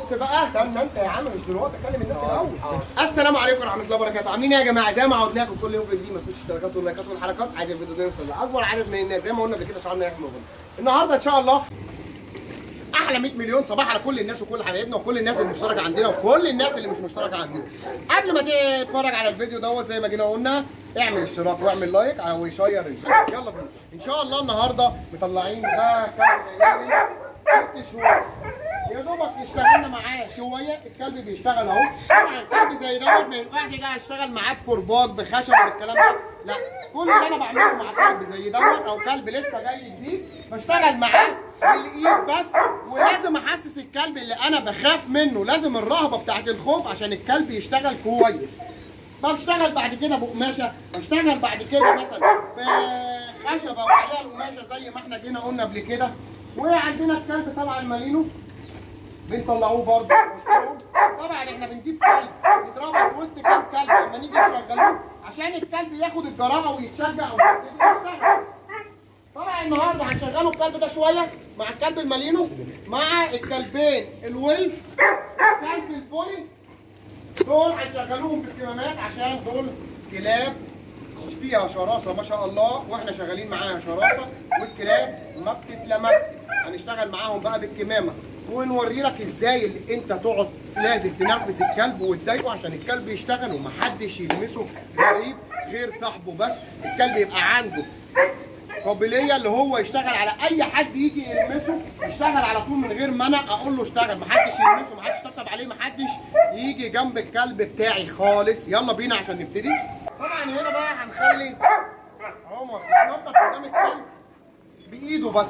بص بقى استنى انت يا عم مش دلوقتي اتكلم الناس الاول السلام عليكم ورحمه الله وبركاته عاملين ايه يا جماعه زي ما عودناكم كل يوم جديد ما تنسوش الاشتراكات واللايكات والحركات عايز الفيديو ده يوصل لاكبر عدد من الناس زي ما قلنا قبل كده شعارنا يحمي غنى النهارده ان شاء الله احلى 100 مليون صباح على كل الناس وكل حبايبنا وكل الناس اللي مشتركه عندنا وكل الناس اللي مش مشتركه عندنا قبل ما تتفرج على الفيديو دوت زي ما جينا قلنا اعمل اشتراك واعمل لايك او شير يلا بينا ان شاء الله النهارده مطلعين ده كان ست شهور يا دوبك اشتغلنا معاه شويه الكلب بيشتغل اهو طبعا الكلب زي دوت ما ينفعش جاي اشتغل معاه بكرباج بخشب والكلام ده لا كل اللي انا بعمله مع كلب زي دوت او كلب لسه جاي جديد بشتغل معاه بالايد بس ولازم احسس الكلب اللي انا بخاف منه لازم الرهبه بتاعت الخوف عشان الكلب يشتغل كويس بشتغل بعد كده بقماشه بشتغل بعد كده مثلا بخشبه وعليها القماشه زي ما احنا جينا قلنا قبل كده وعندنا الكلب طبعا مالينو بنطلعوه برضه طبعا احنا بنجيب كلب يتربط وسط كام كلب لما نيجي نشغلوه عشان الكلب ياخد الجراءه ويتشجع ويبتدي يشتغل طبعا النهارده هنشغله الكلب ده شويه مع الكلب المالينو مع الكلبين الولف كلب البولي دول هنشغلوهم في الكمامات عشان دول كلاب فيها شراسه ما شاء الله واحنا شغالين معاها شراسه والكلاب ما بتتلمس هنشتغل معاهم بقى بالكمامه ونوري لك ازاي اللي انت تقعد لازم تنرفز الكلب وتضايقه عشان الكلب يشتغل ومحدش يلمسه غريب غير صاحبه بس الكلب يبقى عنده قابليه اللي هو يشتغل على اي حد يجي يلمسه يشتغل على طول من غير ما انا اقول له اشتغل محدش يلمسه محدش يطبطب عليه محدش يجي جنب الكلب بتاعي خالص يلا بينا عشان نبتدي طبعا هنا بقى هنخلي عمر يتنطط قدام الكلب بايده بس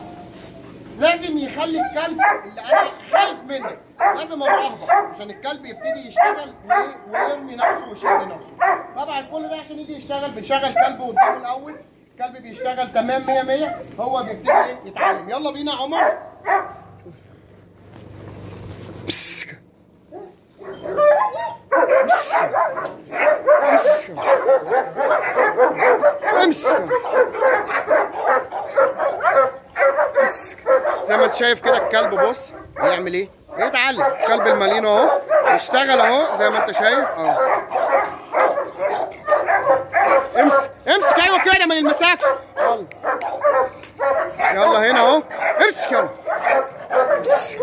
لازم يخلي الكلب اللي انا خايف منه لازم الرهبه عشان الكلب يبتدي يشتغل ويرمي نفسه ويشد نفسه طبعا كل ده عشان يجي يشتغل بنشغل كلبه قدامه الاول الكلب بيشتغل تمام 100 100 هو بيبتدي يتعلم يلا بينا يا عمر امسك امسك امسك امسك زي ما انت شايف كده الكلب بص بيعمل ايه بيتعلم كلب المالينو اهو بيشتغل اهو زي ما انت شايف اهو امسك امسك ايوه كده ما يلمسكش يلا يلا هنا اهو امسك يلا امسك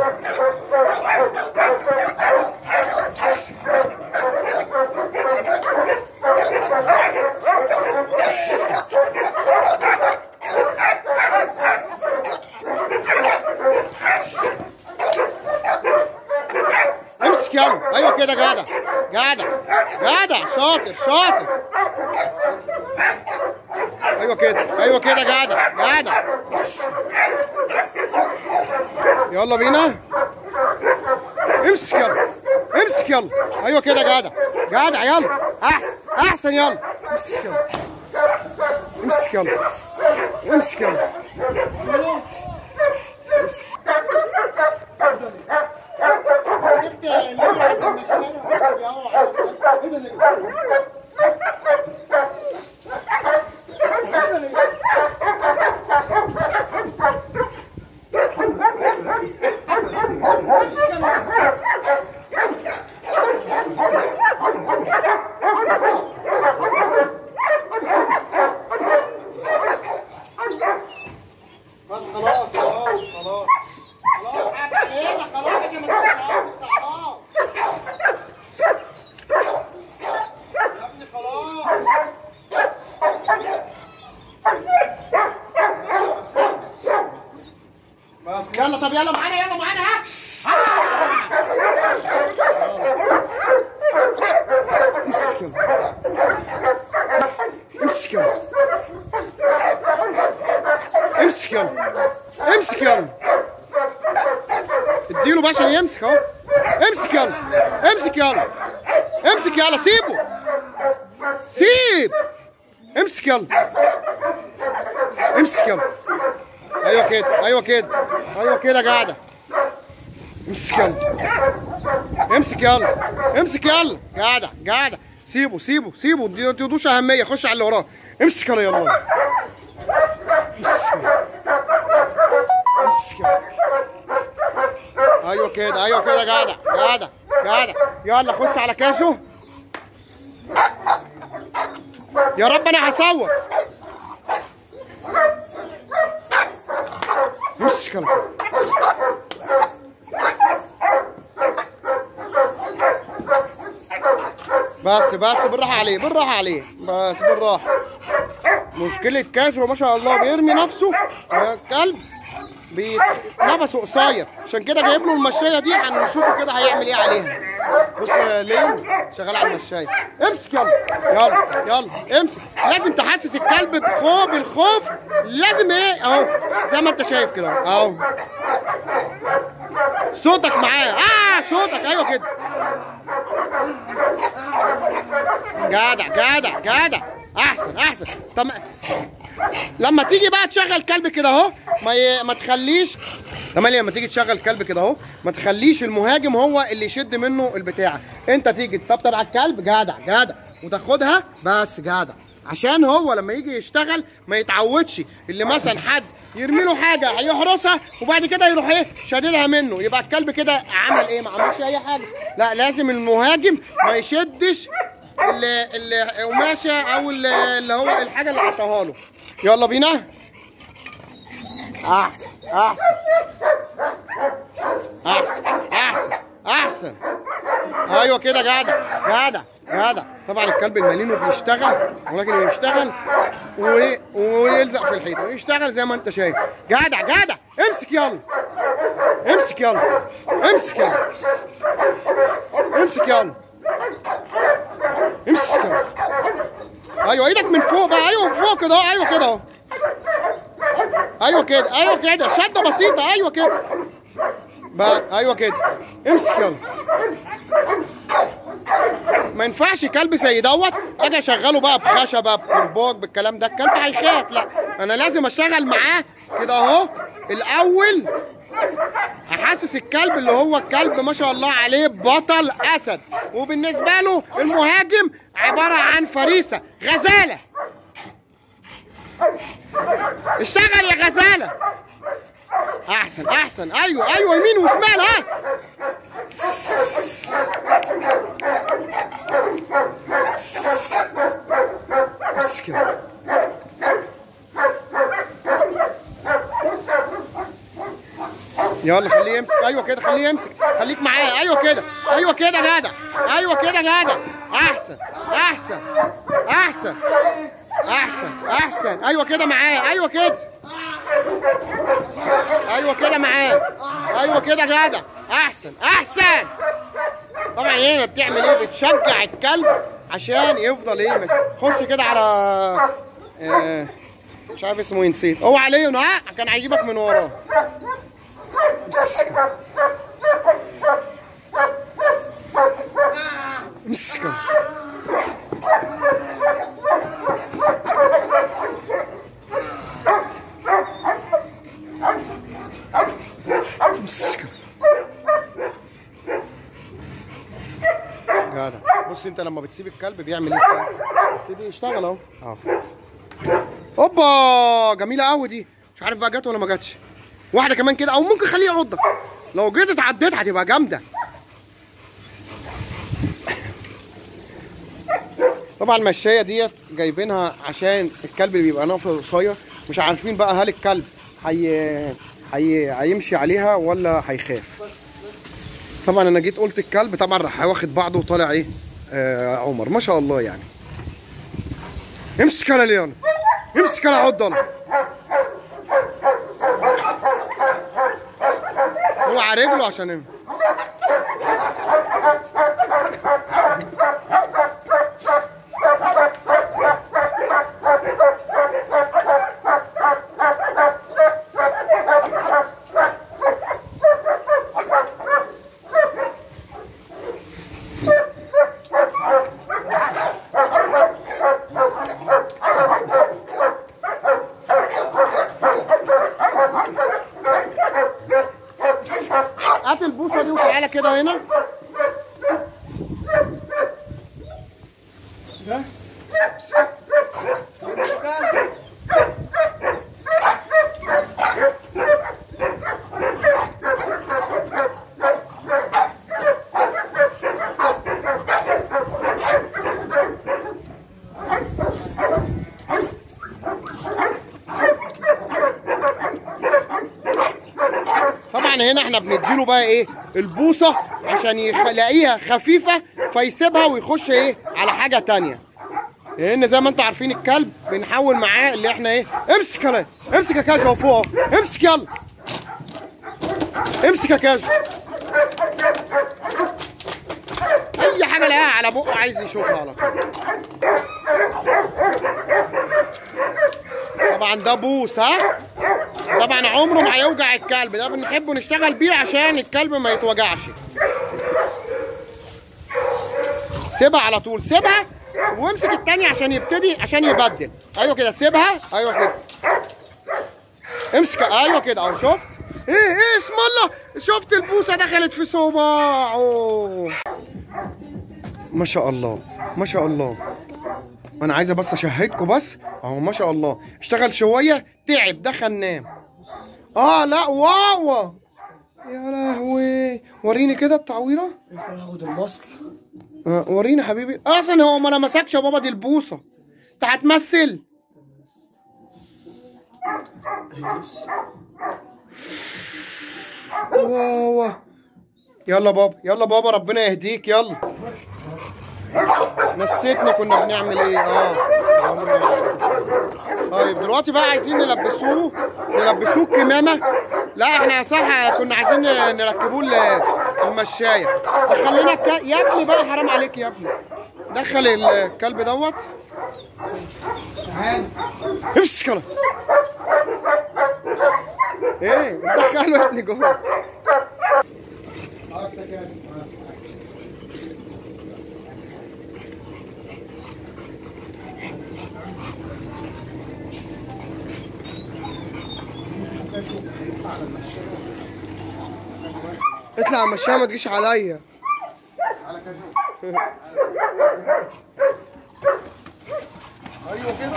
امسك يلا ايوه كده جدع جدع جدع شاطر شاطر ايوه كده ايوه كده جدع جدع يلا بينا امسك يلا امسك يلا ايوه كده جدع جدع يلا احسن احسن يلا امسك يلا امسك يلا امسك يلا جبت اللي عند المشاية ايه ده ليه؟ بس خلاص خلاص خلاص خلاص حاجة علينا خلاص عشان ما تتعبش خلاص يا ابني خلاص بس يلا طب يلا معانا يلا معانا ها امسك يلا امسك يلا امسك يلا امسك يلا اديله بقى عشان يمسك اهو امسك يلا امسك يلا امسك يلا سيبه سيب امسك يلا امسك يلا ايوه كده ايوه كده ايوه كده قاعده امسك يلا امسك يلا امسك يلا قاعده قاعده سيبه سيبه سيبه دي تدوش اهميه خش على اللي وراه امسك يلا يلا امسك يلا امسك يلا ايوه كده ايوه كده جدع جدع جدع يلا خش على كاسه يا رب انا هصور امسك يلا بس بس بالراحة عليه بالراحة عليه بس بالراحة مشكلة كاجو ما شاء الله بيرمي نفسه آه، كلب بي- نفسه قصير عشان كده جايب له المشاية دي هنشوفه كده هيعمل ايه عليها بص يا ليو شغال على المشاية امسك يلا يلا يلا امسك لازم تحسس الكلب بخوف بالخوف لازم ايه اهو زي ما انت شايف كده اهو صوتك معاه اه صوتك ايوه كده جدع جدع جدع احسن احسن طب لما تيجي بقى تشغل كلب كده اهو ما ي... ما تخليش تمام لما تيجي تشغل كلب كده اهو ما تخليش المهاجم هو اللي يشد منه البتاع انت تيجي تطبطب على الكلب جدع جدع وتاخدها بس جدع عشان هو لما يجي يشتغل ما يتعودش اللي مثلا حد يرمي له حاجه هيحرسها وبعد كده يروح ايه شاددها منه يبقى الكلب كده عمل ايه ما عملش اي حاجه لا لازم المهاجم ما يشدش اللي اللي قماشه او اللي اللي هو الحاجه اللي عطاها له يلا بينا احسن احسن احسن احسن احسن ايوه كده جدع جدع جدع طبعا الكلب المالينو بيشتغل ولكن بيشتغل و... ويلزق في الحيطه ويشتغل زي ما انت شايف جدع جدع امسك يلا امسك يلا امسك يلا امسك يلا امسك يلا ايوه ايدك من فوق بقى ايوه من فوق كده اهو ايوه كده اهو ايوه كده ايوه كده شده بسيطه ايوه كده بقى ايوه كده امسك يلا ما ينفعش كلب زي دوت اجي اشغله بقى بخشبه بكرباج بالكلام ده الكلب هيخاف لا انا لازم اشتغل معاه كده اهو الاول احسس الكلب اللي هو الكلب ما شاء الله عليه بطل اسد وبالنسبه له المهاجم عباره عن فريسه غزاله اشتغل يا غزاله احسن احسن ايوه ايوه يمين وشمال ها امسك يلا. يلا خليه يمسك ايوه كده خليه يمسك خليك معايا ايوه كده ايوه كده جدع ايوه كده جدع احسن احسن احسن احسن احسن ايوه كده معايا ايوه كده ايوه كده معاه ايوه كده جدع احسن احسن طبعا هنا بتعمل ايه بتشجع الكلب عشان يفضل ايه مت- خش كده على آه مش عارف اسمه ايه نسيت هو عليه ها كان هيجيبك من وراه امسك امسك امسك جدع بص انت لما بتسيب الكلب بيعمل ايه يبتدي يشتغل اهو اهو اوبا جميله قوي دي مش عارف بقى جت ولا ما جاتش واحده كمان كده او ممكن خليه يعضك لو جيت اتعديت هتبقى جامده طبعا المشايه ديت جايبينها عشان الكلب اللي بيبقى نافذ قصير مش عارفين بقى هل الكلب هي هي هيمشي عليها ولا هيخاف طبعا انا جيت قلت الكلب طبعا راح واخد بعضه وطالع ايه آه عمر ما شاء الله يعني امسك يا ليون امسك يا عض يلا اوعى رجله عشان هات البوصه دي وتعالى كده هنا ده طبعا هنا احنا بنديله بقى ايه البوصه عشان يلاقيها خفيفه فيسيبها ويخش ايه على حاجه تانية لان زي ما انتم عارفين الكلب بنحاول معاه اللي احنا ايه امسك يلا امسك يا كاجو اهو فوق اهو. امسك يلا امسك يا كاجو اي حاجه لاقيها على بقه عايز يشوفها على طول طبعا ده بوس ها طبعا عمره ما هيوجع الكلب ده بنحب نشتغل بيه عشان الكلب ما يتوجعش سيبها على طول سيبها وامسك التاني عشان يبتدي عشان يبدل ايوه كده سيبها ايوه كده امسك ايوه كده اهو شفت ايه ايه اسم الله شفت البوسه دخلت في صباعه ما شاء الله ما شاء الله انا عايزه بس اشهدكم بس اهو ما شاء الله اشتغل شويه تعب دخل نام اه لا واو يا لهوي وريني كده التعويره ينفع ناخد المصل آه وريني يا حبيبي اصلا هو ما لمسكش يا بابا دي البوصه انت هتمثل اهي بص واو يلا بابا يلا بابا ربنا يهديك يلا نسيتني كنا بنعمل ايه اه عمرنا ما نسيت. طيب دلوقتي بقى عايزين نلبسوه نلبسوه الكمامه لا احنا صح كنا عايزين نركبوه ال- المشايه دخل لنا الك... يا ابني بقى حرام عليك يا ابني دخل الكلب دوت تعال امسك يلا ايه دخله يا ابني جوه اطلع على المشاية ما تجيش عليا ايوه كده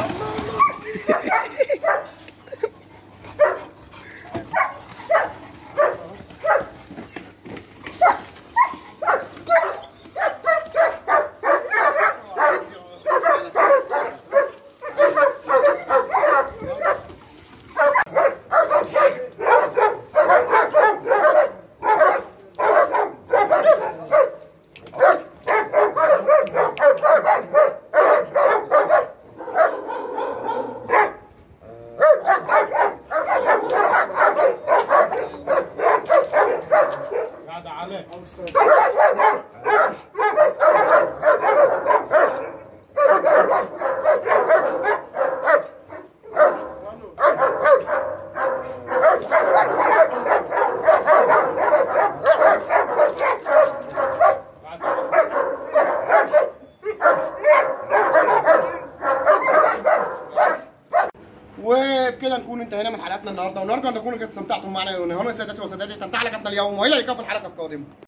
وبكده نكون انتهينا من حلقتنا النهارده ونرجو ان تكونوا قد استمتعتم معنا ونهارنا سادتي وسادتي تنتهي حلقتنا اليوم والى اللقاء في الحلقه القادمه